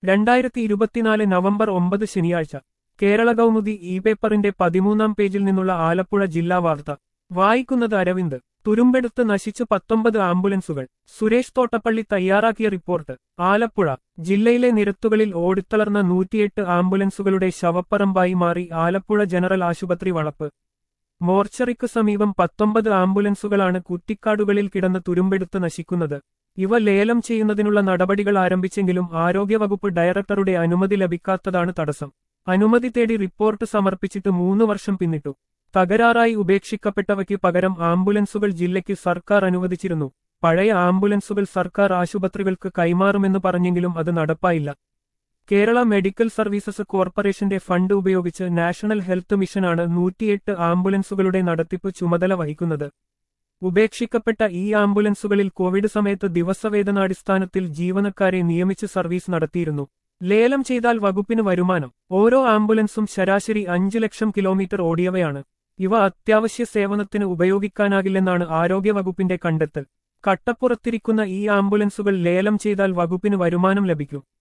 രണ്ടായിരത്തി ഇരുപത്തിനാല് നവംബർ ഒമ്പത് ശനിയാഴ്ച കേരള കൗമുദി ഇ പേപ്പറിന്റെ പതിമൂന്നാം പേജിൽ നിന്നുള്ള ആലപ്പുഴ ജില്ലാ വാർത്ത വായിക്കുന്നത് അരവിന്ദ് തുരുമ്പെടുത്ത് നശിച്ച് പത്തൊമ്പത് ആംബുലൻസുകൾ സുരേഷ് തോട്ടപ്പള്ളി തയ്യാറാക്കിയ റിപ്പോർട്ട് ആലപ്പുഴ ജില്ലയിലെ നിരത്തുകളിൽ ഓടിത്തളർന്ന നൂറ്റിയെട്ട് ആംബുലൻസുകളുടെ ശവപ്പറമ്പായി മാറി ആലപ്പുഴ ജനറൽ ആശുപത്രി വളപ്പ് മോർച്ചറിക്ക് സമീപം പത്തൊമ്പത് ആംബുലൻസുകളാണ് കുറ്റിക്കാടുകളിൽ കിടന്ന് തുരുമ്പെടുത്ത് നശിക്കുന്നത് ഇവ ലേലം ചെയ്യുന്നതിനുള്ള നടപടികൾ ആരംഭിച്ചെങ്കിലും ആരോഗ്യവകുപ്പ് ഡയറക്ടറുടെ അനുമതി ലഭിക്കാത്തതാണ് തടസ്സം അനുമതി തേടി റിപ്പോർട്ട് സമർപ്പിച്ചിട്ട് മൂന്ന് വർഷം പിന്നിട്ടു തകരാറായി ഉപേക്ഷിക്കപ്പെട്ടവയ്ക്ക് പകരം ആംബുലൻസുകൾ ജില്ലയ്ക്ക് സർക്കാർ അനുവദിച്ചിരുന്നു പഴയ ആംബുലൻസുകൾ സർക്കാർ ആശുപത്രികൾക്ക് കൈമാറുമെന്ന് പറഞ്ഞെങ്കിലും അത് നടപ്പായില്ല കേരള മെഡിക്കൽ സർവീസസ് കോർപ്പറേഷന്റെ ഫണ്ട് ഉപയോഗിച്ച് നാഷണൽ ഹെൽത്ത് മിഷനാണ് നൂറ്റിയെട്ട് ആംബുലൻസുകളുടെ നടത്തിപ്പ് ചുമതല വഹിക്കുന്നത് ഉപേക്ഷിക്കപ്പെട്ട ഈ ആംബുലൻസുകളിൽ കോവിഡ് സമയത്ത് ദിവസവേതനാടിസ്ഥാനത്തിൽ ജീവനക്കാരെ നിയമിച്ച് സർവീസ് നടത്തിയിരുന്നു ലേലം ചെയ്താൽ വകുപ്പിന് വരുമാനം ഓരോ ആംബുലൻസും ശരാശരി അഞ്ച് ലക്ഷം കിലോമീറ്റർ ഓടിയവയാണ് ഇവ അത്യാവശ്യ സേവനത്തിന് ഉപയോഗിക്കാനാകില്ലെന്നാണ് ആരോഗ്യവകുപ്പിന്റെ കണ്ടെത്തൽ കട്ടപ്പുറത്തിരിക്കുന്ന ഈ ആംബുലൻസുകൾ ലേലം ചെയ്താൽ വകുപ്പിന് വരുമാനം ലഭിക്കും